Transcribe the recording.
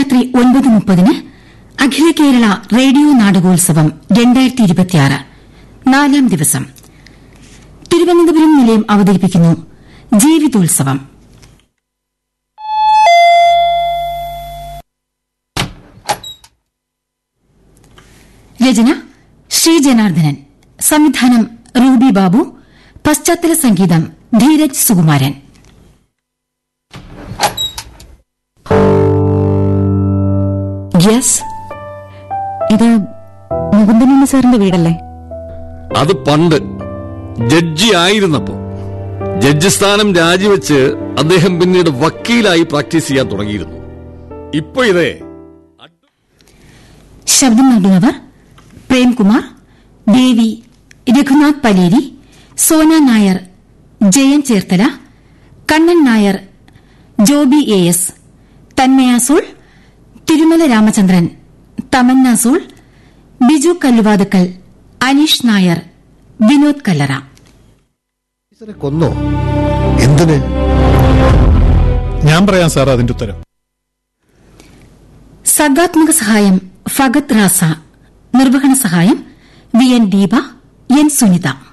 രാത്രി ഒൻപത് മുപ്പതിന് അഖില കേരള റേഡിയോ നാടകോത്സവം നാലാം ദിവസം തിരുവനന്തപുരം നിലയം അവതരിപ്പിക്കുന്നു ജീവിതോത്സവം രചന ശ്രീ ജനാർദ്ദനൻ സംവിധാനം റൂബി ബാബു പശ്ചാത്തല സംഗീതം ധീരജ് സുകുമാരൻ യെസ് ഇത് മുകുന്ദനുണ്ണി സാറിന്റെ വീടല്ലേ അത് പണ്ട് ജഡ്ജി ആയിരുന്നപ്പോ ജഡ്ജി സ്ഥാനം രാജിവെച്ച് അദ്ദേഹം പിന്നീട് വക്കീലായി പ്രാക്ടീസ് ചെയ്യാൻ തുടങ്ങിയിരുന്നു ഇപ്പൊ ഇതേ ശബ്ദം നൽകുന്നവർ പ്രേംകുമാർ ദേവി രഘുനാഥ് പലേരി സോന നായർ ജയൻ ചേർത്തല കണ്ണൻ നായർ ജോബി എ എസ് തന്മയ സോൾ തിരുമല രാമചന്ദ്രൻ തമന്ന സോൾ ബിജു കല്ലുവാതുക്കൽ അനീഷ് നായർ വിനോദ് കല്ലറ ടീച്ചറെ കൊന്നോ എന്തിന് ഞാൻ പറയാം സാർ അതിന്റെ ഉത്തരം സർഗാത്മക സഹായം ഫഗത് റാസ നിർവഹണ സഹായം V N Deepa N Sunitha